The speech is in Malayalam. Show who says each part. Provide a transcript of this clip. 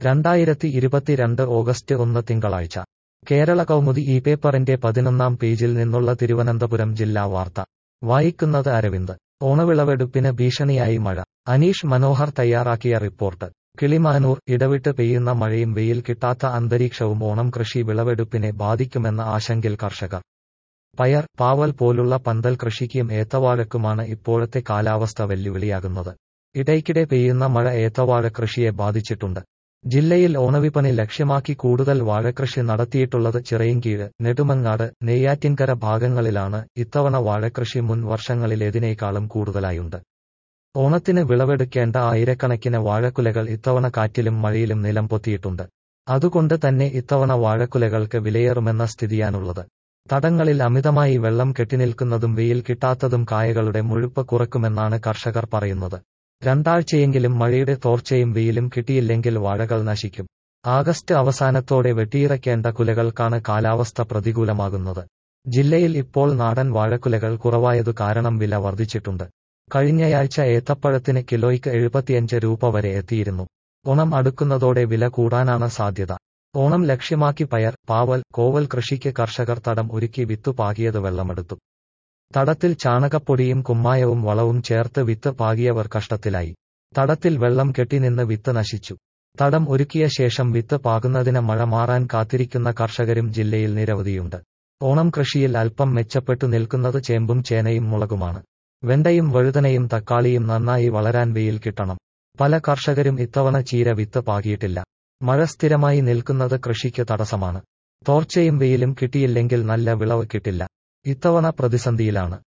Speaker 1: രണ്ടായിരത്തി ഇരുപത്തിരണ്ട് ഓഗസ്റ്റ് ഒന്ന് തിങ്കളാഴ്ച കേരള കൗമുദി ഈ പേപ്പറിന്റെ പതിനൊന്നാം പേജിൽ നിന്നുള്ള തിരുവനന്തപുരം ജില്ലാ വാർത്ത വായിക്കുന്നത് അരവിന്ദ് ഓണവിളവെടുപ്പിന് ഭീഷണിയായി മഴ അനീഷ് മനോഹർ തയ്യാറാക്കിയ റിപ്പോർട്ട് കിളിമാനൂർ ഇടവിട്ട് പെയ്യുന്ന മഴയും വെയിൽ കിട്ടാത്ത അന്തരീക്ഷവും ഓണം കൃഷി വിളവെടുപ്പിനെ ബാധിക്കുമെന്ന ആശങ്കയിൽ കർഷകർ പയർ പാവൽ പോലുള്ള പന്തൽ കൃഷിക്കും ഏത്തവാഴക്കുമാണ് ഇപ്പോഴത്തെ കാലാവസ്ഥ വെല്ലുവിളിയാകുന്നത് ഇടയ്ക്കിടെ പെയ്യുന്ന മഴ ഏത്തവാഴ കൃഷിയെ ബാധിച്ചിട്ടുണ്ട് ജില്ലയിൽ ഓണവിപണി ലക്ഷ്യമാക്കി കൂടുതൽ വാഴകൃഷി നടത്തിയിട്ടുള്ളത് ചിറയിൻകീഴ് നെടുമങ്ങാട് നെയ്യാറ്റിൻകര ഭാഗങ്ങളിലാണ് ഇത്തവണ വാഴകൃഷി മുൻ വർഷങ്ങളിലേതിനേക്കാളും കൂടുതലായുണ്ട് ഓണത്തിന് വിളവെടുക്കേണ്ട ആയിരക്കണക്കിന് വാഴക്കുലകൾ ഇത്തവണ കാറ്റിലും മഴയിലും നിലം പൊത്തിയിട്ടുണ്ട് അതുകൊണ്ട് തന്നെ ഇത്തവണ വാഴക്കുലകൾക്ക് വിലയേറുമെന്ന സ്ഥിതിയാണുള്ളത് തടങ്ങളിൽ അമിതമായി വെള്ളം കെട്ടിനിൽക്കുന്നതും വെയിൽ കിട്ടാത്തതും കായകളുടെ മുഴുപ്പ് കുറക്കുമെന്നാണ് കർഷകർ പറയുന്നത് രണ്ടാഴ്ചയെങ്കിലും മഴയുടെ തോർച്ചയും വെയിലും കിട്ടിയില്ലെങ്കിൽ വാഴകൾ നശിക്കും ആഗസ്റ്റ് അവസാനത്തോടെ വെട്ടിയിറക്കേണ്ട കുലകൾക്കാണ് കാലാവസ്ഥ പ്രതികൂലമാകുന്നത് ജില്ലയിൽ ഇപ്പോൾ നാടൻ വാഴക്കുലകൾ കുറവായതു കാരണം വില വർദ്ധിച്ചിട്ടുണ്ട് കഴിഞ്ഞയാഴ്ച ഏത്തപ്പഴത്തിന് കിലോയ്ക്ക് എഴുപത്തിയഞ്ച് രൂപ വരെ എത്തിയിരുന്നു ഓണം അടുക്കുന്നതോടെ വില കൂടാനാണ് സാധ്യത ഓണം ലക്ഷ്യമാക്കി പയർ പാവൽ കോവൽ കൃഷിക്ക് കർഷകർ തടം ഒരുക്കി വിത്തു പാകിയത് വെള്ളമെടുത്തു തടത്തിൽ ചാണകപ്പൊടിയും കുമ്മായവും വളവും ചേർത്ത് വിത്ത് പാകിയവർ കഷ്ടത്തിലായി തടത്തിൽ വെള്ളം കെട്ടിനിന്ന് വിത്ത് നശിച്ചു തടം ഒരുക്കിയ ശേഷം വിത്ത് പാകുന്നതിന് മഴ മാറാൻ കാത്തിരിക്കുന്ന കർഷകരും ജില്ലയിൽ നിരവധിയുണ്ട് ഓണം കൃഷിയിൽ അല്പം മെച്ചപ്പെട്ടു നിൽക്കുന്നത് ചേമ്പും ചേനയും മുളകുമാണ് വെണ്ടയും വഴുതനയും തക്കാളിയും നന്നായി വളരാൻ വെയിൽ കിട്ടണം പല കർഷകരും ഇത്തവണ ചീര വിത്ത് പാകിയിട്ടില്ല മഴ സ്ഥിരമായി നിൽക്കുന്നത് കൃഷിക്ക് തടസ്സമാണ് തോർച്ചയും വെയിലും കിട്ടിയില്ലെങ്കിൽ നല്ല വിളവ് കിട്ടില്ല ഇത്തവണ പ്രതിസന്ധിയിലാണ്